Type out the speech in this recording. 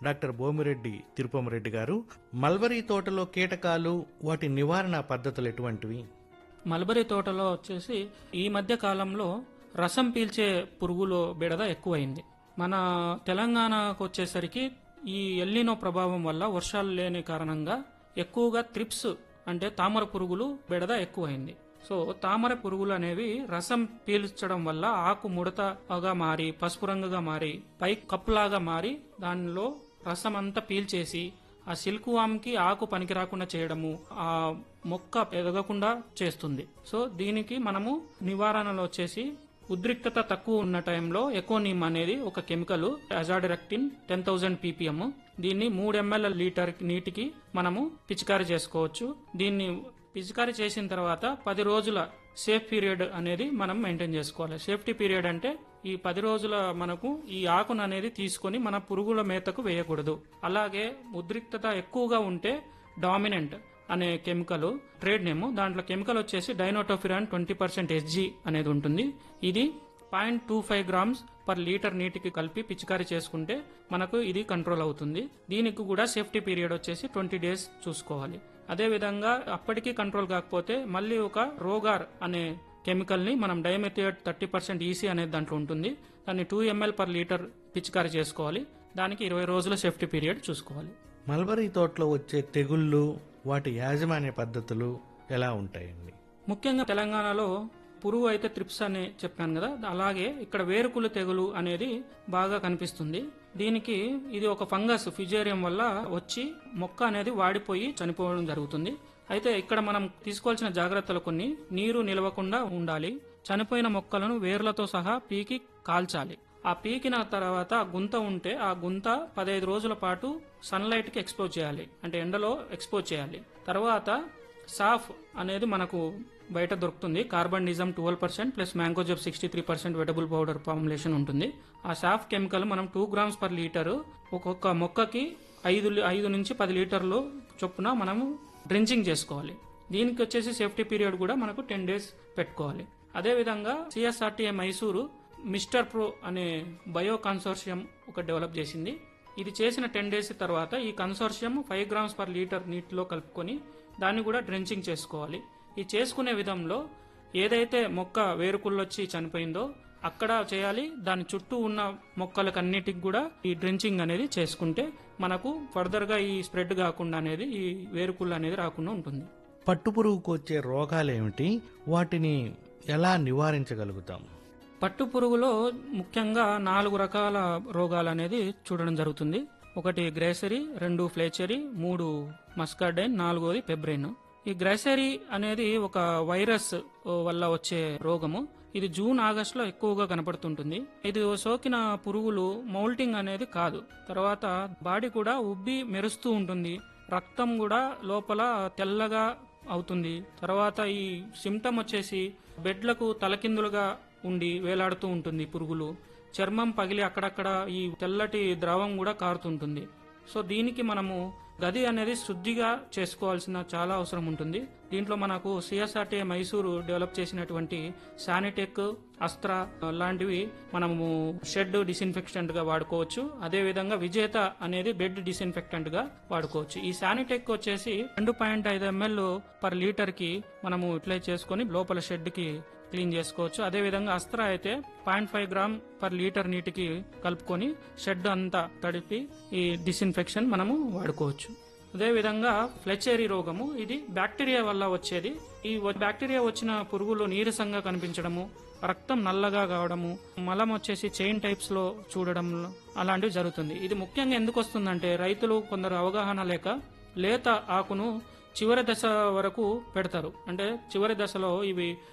doctor బోమిరెడ్డి తిరుపమరెడ్డి గారు mulberry తోటలో కీటకాలు వాటి నివారణ పద్ధతులు ఎటువంటివి మల్బరీ తోటలో వచ్చేసి ఈ మధ్య కాలంలో రసం పీల్చే పురుగుల బెడద ఎక్కువైంది మన తెలంగాణకు వచ్చేసరికి ఈ ఎల్లినో ప్రభావం వల్ల వర్షాలు లేని కారణంగా ఎక్కువగా త్రిప్స్ అంటే తామర పురుగులు బెడద ఎక్కువైంది సో తామర పురుగులు అనేవి రసం పీల్చడం వల్ల ఆకు ముడతగా మారి పసుపు రంగుగా మారి పై కప్పులాగా మారి దానిలో రసం అంతా పీల్చేసి ఆ సిల్క్ వామ్కి ఆకు పనికి రాకుండా చేయడము ఆ మొక్క ఎదగకుండా చేస్తుంది సో దీనికి మనము నివారణలో వచ్చేసి ఉద్రిక్తత తక్కువ ఉన్న టైంలో ఎకోనిమ్ అనేది ఒక chemical azadirachtin ten thousand PPM దీన్ని మూడు ఎంఎల్ లీటర్ నీటికి మనము పిచికారీ చేసుకోవచ్చు దీన్ని పిచికారీ చేసిన తర్వాత పది రోజుల సేఫ్ పీరియడ్ అనేది మనం మెయింటైన్ చేసుకోవాలి సేఫ్టీ పీరియడ్ అంటే ఈ పది రోజుల మనకు ఈ ఆకును అనేది తీసుకొని మన పురుగుల మేతకు వేయకూడదు అలాగే ఉద్రిక్తత ఎక్కువగా ఉంటే డామినెంట్ అనే కెమికల్ ట్రేడ్ నేమ్ దాంట్లో కెమికల్ వచ్చేసి డైనోటోఫిరాన్ ట్వంటీ పర్సెంట్ ఎస్జీ అనేది ఉంటుంది ఇది point two five grams per litre నీటికి కలిపి పిచికారీ చేసుకుంటే మనకు ఇది కంట్రోల్ అవుతుంది దీనికి కూడా సేఫ్టీ పీరియడ్ వచ్చేసి ట్వంటీ డేస్ చూసుకోవాలి అదే విధంగా అప్పటికీ కంట్రోల్ కాకపోతే మళ్ళీ ఒక రోగార్ అనే కెమికల్ ని మనం డైమెథియట్ థర్టీ పర్సెంట్ ఈసీ అనేది దాంట్లో ఉంటుంది దాన్ని టూ ఎంఎల్ పర్ లీటర్ పిచికారీ చేసుకోవాలి దానికి ఇరవై రోజుల సేఫ్టీ పీరియడ్ చూసుకోవాలి మల్బరీ తోటలో వచ్చే తెగుళ్ళు వాటి యాజమాన్య పద్ధతులు ఎలా ఉంటాయండి ముఖ్యంగా తెలంగాణలో పురుగు అయితే త్రిప్స్ అని చెప్పాను కదా అలాగే ఇక్కడ వేరుకులు తెగులు అనేది బాగా కనిపిస్తుంది దీనికి ఇది ఒక ఫంగస్ ఫిజేరియం వల్ల వచ్చి మొక్క అనేది వాడిపోయి చనిపోవడం జరుగుతుంది అయితే ఇక్కడ మనం తీసుకోవాల్సిన జాగ్రత్తలు కొన్ని నీరు నిలవకుండా ఉండాలి చనిపోయిన మొక్కలను వేర్లతో సహా పీకి కాల్చాలి ఆ పీకిన తర్వాత గుంత ఉంటే ఆ గుంత పదహైదు రోజుల పాటు సన్లైట్ కి ఎక్స్పోజ్ చేయాలి అంటే ఎండలో ఎక్స్పోజ్ చేయాలి తర్వాత సాఫ్ అనేది మనకు బయట దొరుకుతుంది carbendazim twelve percent plus mancozeb sixty three percent wettable powder formulation ఉంటుంది ఆ సాఫ్ కెమికల్ మనం టూ గ్రామ్స్ పర్ లీటర్ ఒక్కొక్క మొక్కకి ఐదు లి- ఐదు నుంచి పది లీటర్లు చొప్పున మనము డ్రించింగ్ చేసుకోవాలి దీనికి వచ్చేసి సేఫ్టీ పీరియడ్ కూడా మనకు టెన్ డేస్ పెట్టుకోవాలి అదేవిధంగా సిఎస్ఆర్టీఏ మైసూరు మిస్టర్ ప్రో అనే బయో కన్సోర్షియం ఒక డెవలప్ చేసింది ఇది చేసిన టెన్ డేస్ తర్వాత ఈ consortium five grams per litre నీటిలో కలుపుకొని దాన్ని కూడా డ్రెంచింగ్ చేసుకోవాలి ఈ చేసుకునే విధంలో ఏదైతే మొక్క వేరుకుళ్ళొచ్చి చనిపోయిందో అక్కడ చేయాలి దాని చుట్టూ ఉన్న మొక్కలకన్నిటికి కూడా ఈ డ్రెంచింగ్ అనేది చేసుకుంటే మనకు ఫర్దర్గా ఈ స్ప్రెడ్ కాకుండా అనేది ఈ వేరుకుళ్ళు అనేది రాకుండా ఉంటుంది పట్టుపురుగుకు వచ్చే రోగాలేమిటి వాటిని ఎలా నివారించగలుగుతాం పట్టు పురుగులో ముఖ్యంగా నాలుగు రకాల రోగాలు అనేది చూడడం జరుగుతుంది ఒకటి గ్రేసరీ రెండు ఫ్లేచరీ మూడు మస్కార్డైన్ నాలుగోది పెబ్రెయిన్ ఈ గ్రేసరీ అనేది ఒక వైరస్ వల్ల వచ్చే రోగము ఇది జూన్ ఆగస్ట్ లో ఎక్కువగా కనపడుతుంటుంది ఇది సోకిన పురుగులు మౌల్టింగ్ అనేది కాదు తర్వాత బాడీ కూడా ఉబ్బి మెరుస్తూ ఉంటుంది రక్తం కూడా లోపల తెల్లగా అవుతుంది తర్వాత ఈ సిమ్టమ్ వచ్చేసి బెడ్లకు తలకిందులుగా ఉండి వేలాడుతూ ఉంటుంది పురుగులు చర్మం పగిలి అక్కడక్కడ ఈ తెల్లటి ద్రవం కూడా కారుతుంటుంది సో దీనికి మనము గది అనేది శుద్ధిగా చేసుకోవాల్సిన చాలా అవసరం ఉంటుంది దీంట్లో మనకు సిఎస్ఆర్టీ మైసూరు డెవలప్ చేసినటువంటి శానిటెక్ అస్త్ర లాంటివి మనము షెడ్ డిస్ఇన్ఫెక్టెంట్ గా వాడుకోవచ్చు అదే విధంగా విజేత అనేది బెడ్ డిస్ఇన్ఫెక్టెంట్ గా వాడుకోవచ్చు ఈ శానిటెక్ వచ్చేసి రెండు పాయింట్ ఐదు ఎంఎల్ పర్ లీటర్ కి మనము ఇట్లే చేసుకొని లోపల షెడ్ కి క్లీన్ చేసుకోవచ్చు అదే విధంగా అస్త్ర అయితే point five gram per litre నీటికి కలుపుకొని షెడ్ అంతా తడిపి ఈ డిస్ఇన్ఫెక్షన్ మనము వాడుకోవచ్చు అదే విధంగా ఫ్లెచేరీ రోగము ఇది బ్యాక్టీరియా వల్ల వచ్చేది ఈ వ- బ్యాక్టీరియా వచ్చిన పురుగులు నీరసంగా కనిపించడము రక్తం నల్లగా కావడము మలం వచ్చేసి చైన్ టైప్స్ లో చూడడం అలాంటివి జరుగుతుంది ఇది ముఖ్యంగా ఎందుకు వస్తుందంటే రైతులు కొందరు అవగాహన లేక లేత ఆకును చివరి దశ వరకు పెడతారు అంటే చివరి దశలో ఇవి